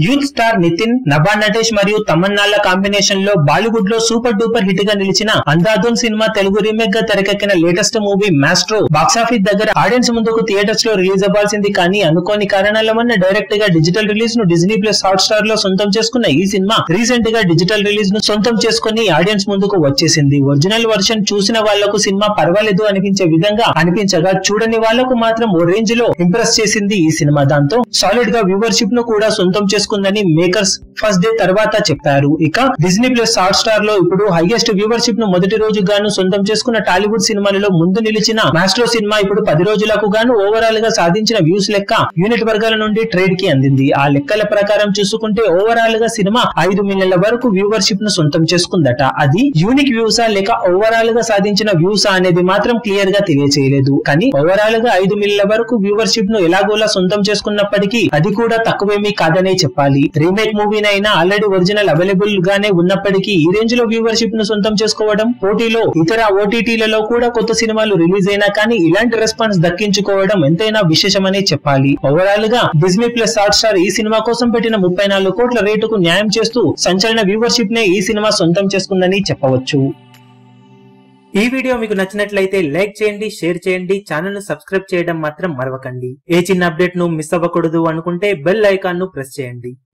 youth star Nithin Nabha Natesh మరియు తమన్నాల combination లో బాలీవుడ్ లో సూపర్ డూపర్ హిట్ గా నిలిచిన అంధాధున్ సినిమా తెలుగు రీమేక్ గా తెరకెక్కిన లేటెస్ట్ మూవీ మాస్ట్రో బాక్సాఫీస్ దగ్గర ఆడియన్స్ ముందుకు థియేటర్స్ లో రిలీజ్ అవ్వాల్సింది కానీ అనుకోని కారణాల వల్ల డైరెక్ట్ గా డిజిటల్ రిలీజ్ ను డిజ్నీ ప్లస్ హాట్ స్టార్ లో సొంతం చేసుకున్న ఈ సినిమా రీసెంట్ గా డిజిటల్ రిలీజ్ ను సొంతం చేసుకుని ఆడియన్స్ ముందుకు వచ్చేసింది ఒరిజినల్ వర్షన్ చూసిన వాళ్లకు సినిమా పర్వాలేదు అనిపించే విధంగా అనిపించగా చూడని వాళ్లకు మాత్రం ఓ రేంజ్ లో ఇంప్రెస్ చేసింది ఈ సినిమా దాంతో సాలిడ్ గా వ్యూవర్షిప్ ను కూడా సొంతం చేసుకుందని మేకర్స్ ఫస్ట్ డే తర్వాత చెప్పారు ఇక డిజ్నీ ప్లస్ హాట్ స్టార్ లో ఇప్పుడు హైయెస్ట్ వ్యూవర్షిప్ ను మొదటి రోజు గాను సొంతం చేసుకున్న టాలీవుడ్ సినిమాలలో ముందు నిలిచిన మాస్ట్రో సినిమా ఇప్పుడు పది రోజులకు గాను ఓవరాల్ గా సాధించిన వ్యూస్ లెక్క యూనిట్ వర్గాల నుండి ట్రేడ్ కి అందింది ఆ లెక్కల ప్రకారం చూసుకుంటే ఓవరాల్ గా సినిమా ఐదు మిలియన్ల వరకు వ్యూవర్షిప్ ను సొంతం చేసుకుందట అది యూనిక్ వ్యూసా లేక ఓవరాల్ గా సాధించిన వ్యూసా అనేది మాత్రం క్లియర్ గా తెలియచేయలేదు కానీ ఓవరాల్ గా ఐదు మిలియన్ల వరకు వ్యూవర్షిప్ ను ఎలాగోలా సొంతం చేసుకున్నప్పటికీ అది కూడా తక్కువేమీ కాదనే చెప్పాలి రీమేక్ మూవీనైనా ఆల్రెడీ ఒరిజినల్ అవైలబుల్ గానే ఉన్నప్పటికీ ఈ రేంజ్ లో వ్యూవర్షిప్ ను సొంతం చేసుకోవడం పోటీలో ఇతర ఓటీటీలలో కూడా కొత్త సినిమాలు రిలీజ్ అయినా కానీ ఇలాంటి రెస్పాన్స్ దక్కించుకోవడం ఎంతైనా విశేషమనే చెప్పాలి ఓవరాల్ గా డిజ్నీ ప్లస్ హాట్ స్టార్ ఈ సినిమా కోసం పెట్టిన ముప్పై నాలుగు కోట్ల రేటుకు న్యాయం చేస్తూ సంచలన వ్యూవర్షిప్ నే ఈ సినిమా సొంతం చేసుకుందని చెప్పవచ్చు ఈ వీడియో మీకు నచ్చినట్లయితే లైక్ చేయండి షేర్ చేయండి ఛానల్ ను సబ్స్క్రైబ్ చేయడం మాత్రం మరవకండి ఏ చిన్న అప్డేట్ ను మిస్ అవ్వకూడదు అనుకుంటే బెల్ ఐకాన్ ను ప్రెస్ చేయండి